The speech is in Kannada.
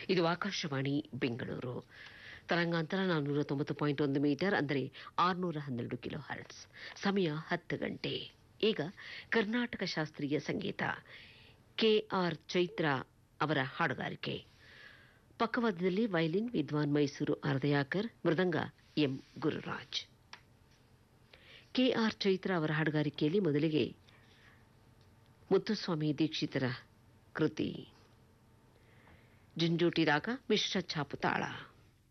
ಇದು ಆಕಾಶವಾಣಿ ಬೆಂಗಳೂರು ತರಂಗಾಂತರ ನಾನ್ನೂರ ತೊಂಬತ್ತು ಪಾಯಿಂಟ್ ಒಂದು ಮೀಟರ್ ಅಂದರೆ ಆರುನೂರ ಹನ್ನೆರಡು ಕಿಲೋ ಹರ್ಟ್ಸ್ ಸಮಯ ಹತ್ತು ಗಂಟೆ ಈಗ ಕರ್ನಾಟಕ ಶಾಸ್ತ್ರೀಯ ಸಂಗೀತ ಕೆ ಆರ್ ಚೈತ್ರ ಅವರ ಹಾಡುಗಾರಿಕೆ ಪಕ್ಕವಾದ್ಯದಲ್ಲಿ ವಯಲಿನ್ ವಿದ್ವಾನ್ ಮೈಸೂರು ಅರ್ಧಯಾಕರ್ ಮೃದಂಗ M Gururaj K R Chaitra ಅವರ ಹಾಡುಗಾರಿಕೆಯಲ್ಲಿ ಮೊದಲಿಗೆ ಮುತ್ತುಸ್ವಾಮಿ ದೀಕ್ಷಿತರ ಕೃತಿ ಜುಂಜೂಟಿ ರಾಗ ಮಿಶ್ರ ಛಾಪು ತಾಳ